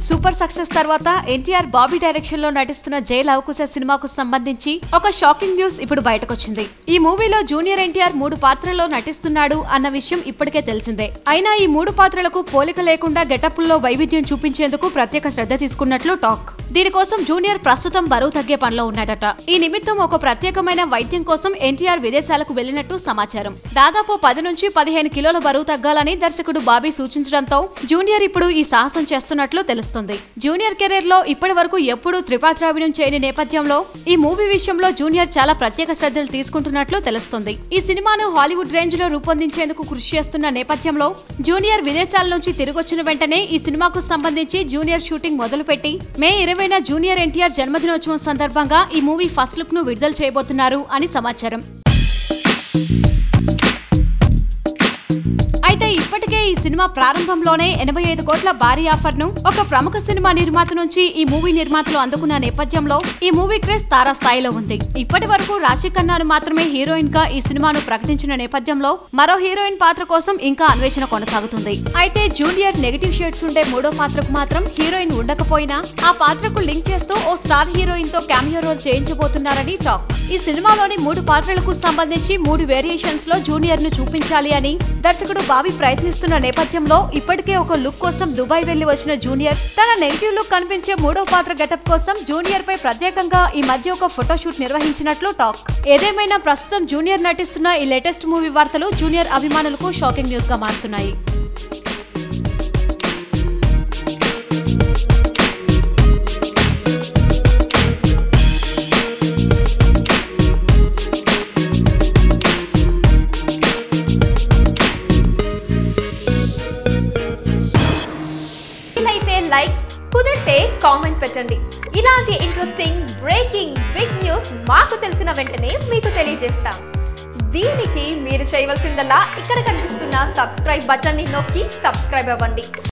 super success తర్వాత NTR Bobby direction లో నటిస్తున్న జై లవకుశ సినిమాకు సంబంధించి ఒక షాకింగ్ న్యూస్ ఇప్పుడు బయటకొచ్చింది ఈ మూవీలో జూనియర్ ఎన్టీఆర్ మూడు పాత్రల్లో నటిస్తున్నాడు అన్న విషయం ఇప్పటికే తెలిసిందే అయినా ఈ మూడు పాత్రలకు పోలిక లేకుండా గెటప్ల్లో వైవిధ్యం చూపించేందుకు ప్రత్యేక శ్రద్ధ తీసుకున్నట్లు టాక్ దీనికోసం జూనియర్ ప్రస్తుతం బరువు తగ్గే పనిలో ఉన్నాడట ఈ నిమిత్తం ఒక ప్రత్యేకమైన వైద్యం కోసం ఎన్టీఆర్ విదేశాలకు వెళ్లినట్టు సమాచారం దాదాపు పది నుంచి పదిహేను కిలోల బరువు తగ్గాలని దర్శకుడు బాబీ సూచించడంతో జూనియర్ ఇప్పుడు ఈ సాహసం చేస్తున్నట్లు తెలుస్తుంది జూనియర్ కెరీర్ లో ఇప్పటి వరకు ఎప్పుడూ త్రిపాత్రాభినయం చేయని నేపథ్యంలో ఈ మూవీ విషయంలో జూనియర్ చాలా ప్రత్యేక శ్రద్ధలు తీసుకుంటున్నట్లు తెలుస్తుంది ఈ సినిమాను హాలీవుడ్ రేంజ్ లో రూపొందించేందుకు కృషి చేస్తున్న నేపథ్యంలో జూనియర్ విదేశాల నుంచి తిరిగొచ్చిన వెంటనే ఈ సినిమాకు సంబంధించి జూనియర్ షూటింగ్ మొదలుపెట్టి మే ఇరవైన జూనియర్ ఎన్టీఆర్ జన్మదినోత్సవం సందర్భంగా ఈ మూవీ ఫస్ట్ లుక్ ను విడుదల చేయబోతున్నారు అని సమాచారం అయితే ఇప్పటికే ఈ సినిమా ప్రారంభంలోనే ఎనభై ఐదు కోట్ల భారీ ఆఫర్ ను ఒక ప్రముఖ సినిమా నిర్మాత నుంచి ఈ మూవీ నిర్మాతలు అందుకున్న నేపథ్యంలో ఈ మూవీ క్రేజ్ తారా స్థాయిలో ఉంది ఇప్పటి వరకు రాశి ఖన్నాను మాత్రమే హీరోయిన్ గా ఈ సినిమాను ప్రకటించిన నేపథ్యంలో మరో హీరోయిన్ పాత్ర కోసం ఇంకా అన్వేషణ కొనసాగుతుంది అయితే జూనియర్ నెగటివ్ షేడ్స్ ఉండే మూడో పాత్రకు మాత్రం హీరోయిన్ ఉండకపోయినా ఆ పాత్రకు లింక్ చేస్తూ ఓ స్టార్ హీరోయిన్ తో క్యామియో రోల్ చేయించబోతున్నారని టాక్ ఈ సినిమాలోని మూడు పాత్రలకు సంబంధించి మూడు వేరియేషన్స్ లో జూనియర్ ను చూపించాలి అని దర్శకుడు బాబీ ప్రయత్నిస్తున్న నేపథ్యంలో ఇప్పటికే ఒక లుక్ కోసం దుబాయ్ వెళ్లి వచ్చిన జూనియర్ తన నెగిటివ్ లుక్ కనిపించే మూడో పాత్ర గెటప్ కోసం జూనియర్ పై ప్రత్యేకంగా ఈ మధ్య ఒక ఫోటోషూట్ నిర్వహించినట్లు టాక్ ఏదేమైనా ప్రస్తుతం జూనియర్ నటిస్తున్న ఈ లేటెస్ట్ మూవీ వార్తలు జూనియర్ అభిమానులకు షాకింగ్ న్యూస్ గా మారుతున్నాయి అయితే లైక్ కుదిరితే కామెంట్ పెట్టండి ఇలాంటి ఇంట్రెస్టింగ్ బ్రేకింగ్ బిగ్ న్యూస్ మాకు తెలిసిన వెంటనే మీకు తెలియజేస్తాం దీనికి మీరు చేయవలసిందల్లా ఇక్కడ కనిపిస్తున్న సబ్స్క్రైబ్ బటన్ని నొక్కి సబ్స్క్రైబ్ అవ్వండి